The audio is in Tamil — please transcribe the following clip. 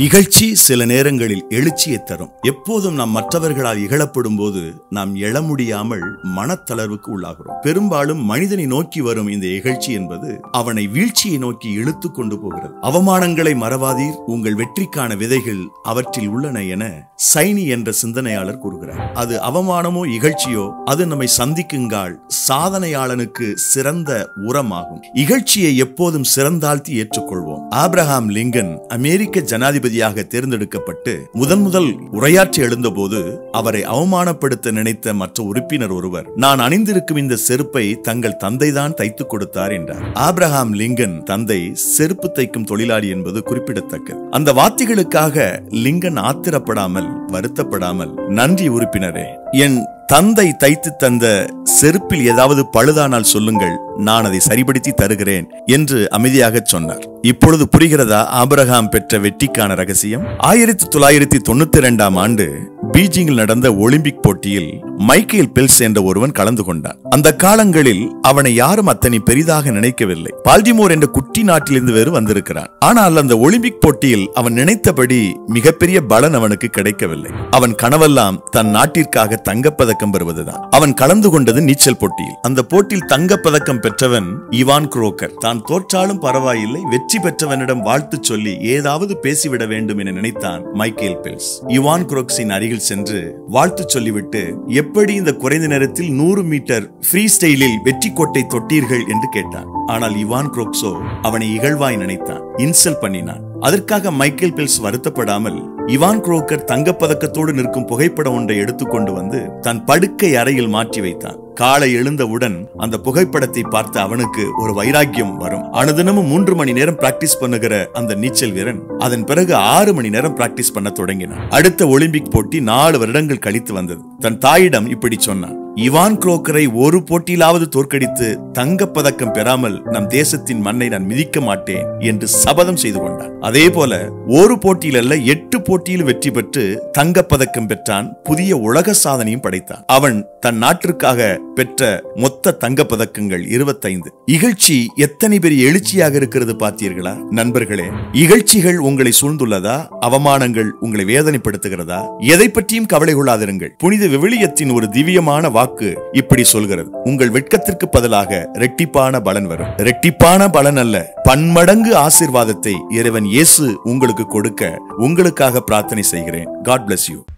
இகழ்ச்சி சில நேரங்களில் எழுச்சியை தரும் எப்போதும் நாம் மற்றவர்களால் இகழப்படும் போது நாம் எழ முடியாமல் மனத்தளர்வுக்கு உள்ளாகிறோம் பெரும்பாலும் மனிதனை நோக்கி வரும் இந்த இகழ்ச்சி என்பது அவனை வீழ்ச்சியை நோக்கி இழுத்து கொண்டு போகிறது அவமானங்களை மறவாதீர் உங்கள் வெற்றிக்கான விதைகள் அவற்றில் உள்ளன என சைனி என்ற சிந்தனையாளர் கூறுகிறார் அது அவமானமோ இகழ்ச்சியோ அது நம்மை சந்திக்குங்கால் சாதனையாளனுக்கு சிறந்த உரமாகும் இகழ்ச்சியை எப்போதும் சிறந்தாழ்த்தி ஏற்றுக்கொள்வோம் ஆப்ரஹாம் லிங்கன் அமெரிக்க ஜனாதிபதியாக தேர்ந்தெடுக்கப்பட்டு முதன் முதல் உரையாற்றி எழுந்தபோது அவரை அவமானப்படுத்த நினைத்த மற்ற உறுப்பினர் ஒருவர் நான் அணிந்திருக்கும் இந்த செருப்பை தங்கள் தந்தைதான் தைத்துக் கொடுத்தார் என்றார் ஆப்ரஹாம் லிங்கன் தந்தை செருப்பு தைக்கும் தொழிலாளி என்பது குறிப்பிடத்தக்கது அந்த வார்த்தைகளுக்காக லிங்கன் ஆத்திரப்படாமல் வருத்தப்படாமல் நன்றி உறுப்பினரே என் தந்தை தைத்து தந்த செருப்பில் ஏதாவது பழுதானால் சொல்லுங்கள் நான் அதை சரிபடுத்தி தருகிறேன் என்று அமைதியாக சொன்னார் இப்பொழுது புரிகிறதா ஆபிரகாம் பெற்ற வெற்றிக்கான ரகசியம் ஆயிரத்தி தொள்ளாயிரத்தி தொண்ணூத்தி இரண்டாம் ஆண்டு பீஜிங்கில் நடந்த ஒலிம்பிக் போட்டியில் மைக்கேல் பெல்ஸ் என்ற ஒருவன் கலந்து கொண்டான் அந்த காலங்களில் அவனை யாரும் அத்தனை பெரிதாக நினைக்கவில்லை பால்டிமோர் என்ற குட்டி நாட்டிலிருந்து வேறு வந்திருக்கிறான் ஆனால் அந்த ஒலிம்பிக் போட்டியில் அவன் நினைத்தபடி மிகப்பெரிய பலன் அவனுக்கு கிடைக்கவில்லை அவன் கனவெல்லாம் தன் நாட்டிற்காக தங்கப்பதக்கம் பெறுவதுதான் அவன் கலந்து கொண்டது நீச்சல் போட்டியில் அந்த போட்டியில் தங்கப்பதக்கம் பெற்றவன் இவான் குரோக்கர் தான் தோற்றாலும் பரவாயில்லை வெற்றி பெற்றவனிடம் வாழ்த்து சொல்லி ஏதாவது பேசிவிட வேண்டும் என நினைத்தான் மைக்கேல் பெல்ஸ் இவான் குரோக்ஸின் அருகில் சென்று வாழ்த்து சொல்லிவிட்டு எப்படி இந்த குறைந்த நேரத்தில் நூறு மீட்டர் ஃப்ரீ ஸ்டைலில் வெற்றி கோட்டை தொட்டீர்கள் என்று கேட்டான் ஆனால் இவான் குரோக்ஸோ அவனை இகழ்வாய் நினைத்தான் இன்சல் பண்ணினான் அதற்காக மைக்கேல் பெல்ஸ் வருத்தப்படாமல் இவான் குரோக்கர் தங்கப்பதக்கத்தோடு நிற்கும் புகைப்படம் ஒன்றை எடுத்துக்கொண்டு வந்து தன் படுக்கை அறையில் மாற்றி வைத்தான் காலை எழுந்தவுடன் அந்த புகைப்படத்தை பார்த்து அவனுக்கு ஒரு வைராக்கியம் வரும் அனுதினமும் மூன்று மணி நேரம் பிராக்டிஸ் பண்ணுகிற அந்த நீச்சல் வீரன் அதன் பிறகு ஆறு மணி நேரம் பிராக்டிஸ் பண்ண தொடங்கினான் அடுத்த ஒலிம்பிக் போட்டி நாலு வருடங்கள் கழித்து வந்தது தன் தாயிடம் இப்படி சொன்னான் இவான் குரோக்கரை ஒரு போட்டியிலாவது தோற்கடித்து தங்கப்பதக்கம் பெறாமல் நம் தேசத்தின் மண்ணை நான் மிதிக்க மாட்டேன் என்று சபதம் செய்து கொண்டான் அதே போல ஒரு போட்டியில் அல்ல எட்டு போட்டியில் வெற்றி பெற்று தங்கப்பதக்கம் பெற்றான் புதிய உலக சாதனையும் படைத்தான் அவன் தன் நாட்டிற்காக பெற்ற மொத்த தங்கப்பதக்கங்கள் இருபத்தைந்து இகழ்ச்சி எத்தனை பெரிய எழுச்சியாக இருக்கிறது பார்த்தீர்களா நண்பர்களே இகழ்ச்சிகள் உங்களை சூழ்ந்துள்ளதா அவமானங்கள் உங்களை வேதனைப்படுத்துகிறதா எதை பற்றியும் கவலை கொள்ளாதிருங்கள் புனித விவிலியத்தின் ஒரு திவ்யமான வாக்கு இப்படி சொல்கிறது உங்கள் வெட்கத்திற்கு பதிலாக ரெட்டிப்பான பலன் வரும் ரெட்டிப்பான பலன் அல்ல பன்மடங்கு ஆசிர்வாதத்தை இறைவன் இயேசு உங்களுக்கு கொடுக்க உங்களுக்காக பிரார்த்தனை செய்கிறேன் காட் bless யூ